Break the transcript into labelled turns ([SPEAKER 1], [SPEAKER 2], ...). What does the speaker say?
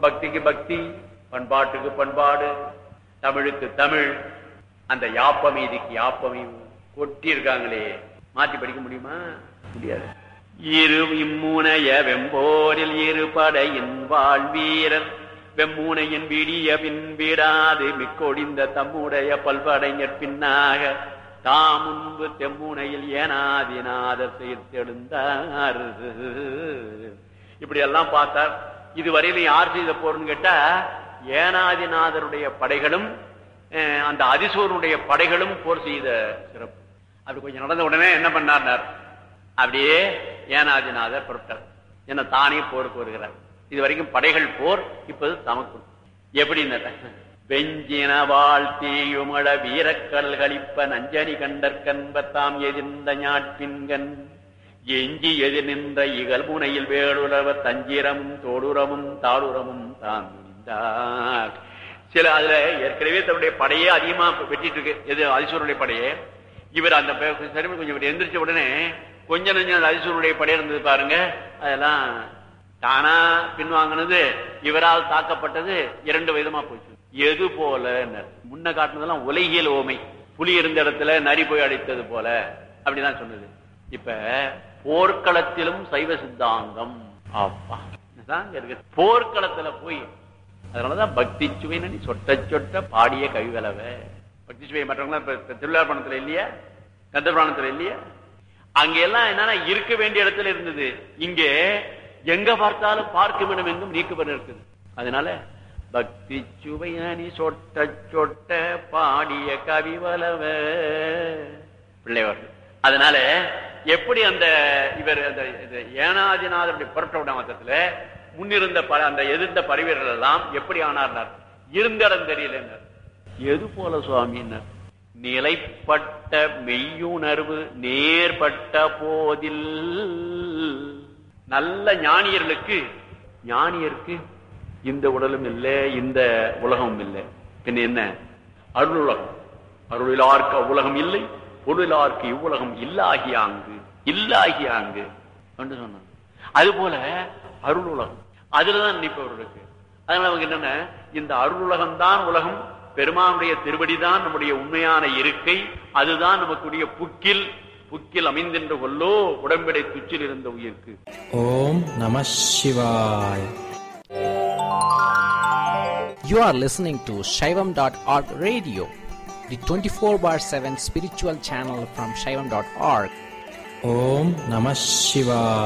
[SPEAKER 1] பக்திக்கு பக்தி பண்பாட்டுக்கு பண்பாடு தமிழுக்கு தமிழ் அந்த யாப்பமீதிக்கு யாப்பமீது கொட்டி இருக்காங்களே மாற்றி படிக்க முடியுமா முடியாது இரு இம்முனைய வெம்போரில் இரு படையின் வாழ்வீரர் வெம்முனையின் விடிய பின்விடாது மிக்கொடிந்த தம்முடைய பல்படைஞர் பின்னாக தாம் முன்பு தெம்முனையில் ஏனாதிநாதர் செய்தெழுந்தார் இப்படி எல்லாம் பார்த்தார் இதுவரையிலும் யார் செய்த போர்னு கேட்டா ஏனாதிநாதருடைய படைகளும் அஹ், அந்த அதிசூரனுடைய படைகளும் போர் செய்த சிறப்பு அப்படி கொஞ்சம் நடந்த உடனே என்ன பண்ணார் அப்படியே ஏனாதிநாதர் புறப்பட்டார் என்ன தானே போருக்கு வருகிறார் இது வரைக்கும் படைகள் போர் இப்போது தமக்கு எப்படின்னு வெஞ்சின வாழ்த்தியுமழ வீரக்கடல் கழிப்ப நஞ்சனி கண்டற்கன்பத்தாம் எதிர்ந்த ஞாட்பின்கண் எஞ்சி எதிர் நின்ற இகல் முனையில் வேளுறவ தஞ்சிரமும் தோடுரமும் தாளுரமும் தாம் நின்றார் சில அதுல ஏற்கனவே தன்னுடைய படையே அதிகமா வெட்டிட்டு இருக்கு எது அதிசூரனுடைய படையே இவர் அந்த ப- சரி கொஞ்சம் இவர் எந்திரிச்ச உடனே கொஞ்ச நஞ்சம் அந்த அதிசூரனுடைய படை இருந்தது பாருங்க அதெல்லாம் தானா பின்வாங்கினது இவரால் தாக்கப்பட்டது இரண்டு விதமா போச்சு எது போல முன்ன காட்டினதெல்லாம் உலகியல் ஓமை புலி இருந்த இடத்துல நரி போய் அடித்தது போல அப்படிதான் சொன்னது இப்ப போர்க்களத்திலும் சைவ சித்தாந்தம் அப்பா இதுதான் இங்க இருக்கு போர்க்களத்துல போய் அதனாலதான் பக்தி சுவை நனி சொட்ட சொட்ட பாடிய கவிவலவ பக்தி சுவை மற்றவங்க திருவிழா பணத்துல இல்லையா கந்த புராணத்துல இல்லையா அங்க எல்லாம் என்னன்னா இருக்க வேண்டிய இடத்துல இருந்தது இங்கே எங்க பார்த்தாலும் பார்க்க வேண்டும் என்றும் நீக்கப்பட இருக்குது அதனால பக்தி சுவையானி சொட்ட சொட்ட பாடிய கவிவலவ பிள்ளைவர் அதனால எப்படி அந்த இவர் அந்த இது ஏனாதிநாதருடைய புறப்பட்ட மத்தத்துல முன்னிருந்த ப- அந்த எதிர்ந்த பரிவீரர்கள் எல்லாம் எப்படி ஆனார்னார் இருந்த இடம் தெரியல எது போல சுவாமின்னார் நிலைப்பட்ட மெய்யுணர்வு நேர்பட்ட போதில் நல்ல ஞானியர்களுக்கு ஞானியருக்கு இந்த உடலும் இல்லை இந்த உலகமும் இல்லை பின்ன என்ன அருள் உலகம் அருளிலார்க்கு அவ்வுலகம் இல்லை பொருளார்க்கு இவ்வுலகம் இல்லாகியாங்கு இல்லாகியாங்கு என்று சொன்னாங்க அது போல அருள் உலகம் அதுலதான் நினைப்பவர்களுக்கு அதனால அவங்க என்னன்னா இந்த அருள் உலகம் தான் உலகம் பெருமானுடைய திருவடிதான் நம்முடைய உண்மையான இருக்கை அதுதான் நமக்குடைய புக்கில் புக்கில் அமைந்தின்ற கொல்லோ உடம்பிடை துச்சில் இருந்த உயிர்க்கு
[SPEAKER 2] ஓம் நம சிவாய் You are listening to Shaivam.org radio, the 24 bar 7 spiritual channel from Shaivam.org. Om Namah Shivaya.